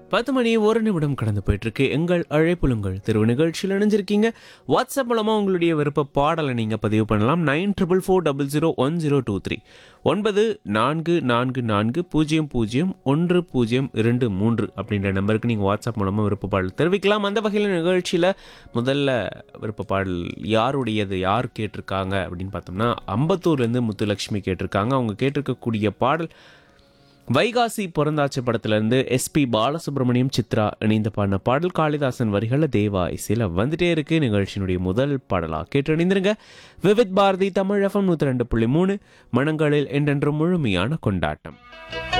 பத்து மணி ஒரு நிமிடம் கடந்து போயிட்டு இருக்கு எங்கள் அழைப்புலுங்கள் தெருவு நிகழ்ச்சியில் இணைஞ்சிருக்கீங்க வாட்ஸ்அப் மூலமா உங்களுடைய விருப்ப பாடலை நீங்க பதிவு பண்ணலாம் nine triple four double zero one zero two three ஒன்பது நான்கு நான்கு நான்கு பூஜ்ஜியம் பூஜ்ஜியம் ஒன்று பூஜ்ஜியம் இரண்டு மூன்று அப்படின்ற நம்பருக்கு நீங்கள் வாட்ஸ்அப் மூலமாக விருப்ப பாடல் தெரிவிக்கலாம் அந்த வகையில் நிகழ்ச்சியில் முதல்ல விருப்ப பாடல் யாருடையது யார் கேட்டிருக்காங்க அப்படின்னு பார்த்தோம்னா அம்பத்தூர்லேருந்து முத்துலட்சுமி கேட்டிருக்காங்க அவங்க கேட்டிருக்கக்கூடிய பாடல் வைகாசி பிறந்தாச்சு படத்துலேருந்து எஸ்பி பாலசுப்ரமணியம் சித்ரா இணைந்து பாடின பாடல் காளிதாசன் வரிகளில் தேவா இசையில் வந்துட்டே இருக்கு நிகழ்ச்சியினுடைய முதல் பாடலாக கேட்டு இணைந்திருங்க விவித் பாரதி தமிழ் எஃப்எம் நூற்றி ரெண்டு புள்ளி மூணு மனங்களில் என்றென்றும் முழுமையான கொண்டாட்டம்